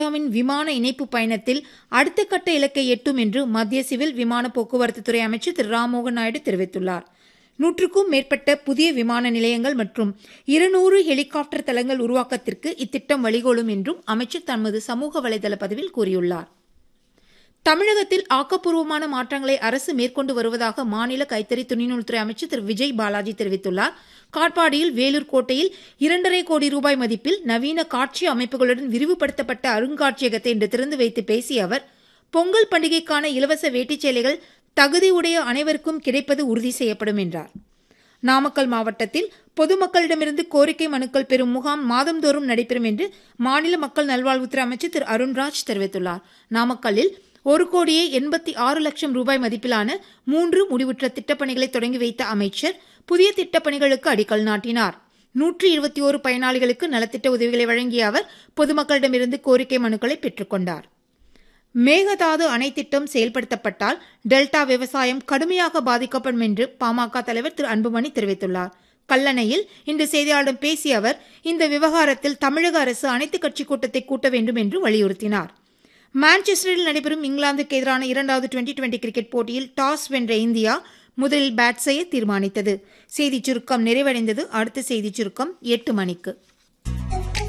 இந்தியாவின் விமான இணைப்பு பயணத்தில் அடுத்த கட்ட இலக்கை எட்டும் என்று மத்திய சிவில் விமான போக்குவரத்து துறை அமைச்சர் திரு ராம்மோகன் நாயுடு தெரிவித்துள்ளார் நூற்றுக்கும் மேற்பட்ட புதிய விமான நிலையங்கள் மற்றும் இருநூறு ஹெலிகாப்டர் தளங்கள் உருவாக்கத்திற்கு இத்திட்டம் வழிகோலும் என்றும் அமைச்சர் தமது சமூக வலைதள பதிவில் கூறியுள்ளார் தமிழகத்தில் ஆக்கப்பூர்வமான மாற்றங்களை அரசு மேற்கொண்டு வருவதாக மாநில கைத்தறி துணிநூல்துறை அமைச்சர் திரு விஜய் பாலாஜி தெரிவித்துள்ளார் காட்பாடியில் வேலூர் கோட்டையில் இரண்டரை கோடி ரூபாய் மதிப்பில் நவீன காட்சி அமைப்புகளுடன் விரிவுபடுத்தப்பட்ட அருங்காட்சியகத்தை இன்று திறந்து வைத்து பேசிய அவர் பொங்கல் பண்டிகைக்கான இலவச வேட்டிச் சேலைகள் தகுதியுடைய அனைவருக்கும் கிடைப்பது உறுதி செய்யப்படும் என்றார் நாமக்கல் மாவட்டத்தில் பொதுமக்களிடமிருந்து கோரிக்கை மனுக்கள் பெறும் முகாம் மாதந்தோறும் நடைபெறும் என்று மாநில மக்கள் நல்வாழ்வுத்துறை அமைச்சர் திரு அருண்ராஜ் தெரிவித்துள்ளார் நாமக்கல்லில் ஒரு கோடியே எண்பத்தி ஆறு லட்சம் ரூபாய் மதிப்பிலான மூன்று முடிவுற்ற திட்டப்பணிகளை தொடங்கி வைத்த அமைச்சர் புதிய திட்டப்பணிகளுக்கு அடிக்கல் நாட்டினார் நூற்றி இருபத்தி ஓரு பயனாளிகளுக்கு நலத்திட்ட உதவிகளை வழங்கிய அவர் பொதுமக்களிடமிருந்து கோரிக்கை மனுக்களை பெற்றுக்கொண்டார் மேகதாது அணை திட்டம் செயல்படுத்தப்பட்டால் டெல்டா விவசாயம் கடுமையாக பாதிக்கப்படும் என்று பாமக தலைவர் திரு அன்புமணி தெரிவித்துள்ளார் கல்லணையில் இன்று செய்தியாளர்களிடம் பேசிய அவர் இந்த விவகாரத்தில் தமிழக அரசு அனைத்துக் கட்சி கூட்டத்தை கூட்ட வேண்டும் என்று வலியுறுத்தினார் மான்செஸ்டரில் நடைபெறும் இங்கிலாந்துக்கு எதிரான இரண்டாவது டுவெண்டி டுவெண்டி கிரிக்கெட் போட்டியில் டாஸ் வென்ற இந்தியா முதலில் பேட் செய்ய தீர்மானித்தது செய்திச் சுருக்கம் நிறைவடைந்தது அடுத்த செய்திச் சுருக்கம் எட்டு மணிக்கு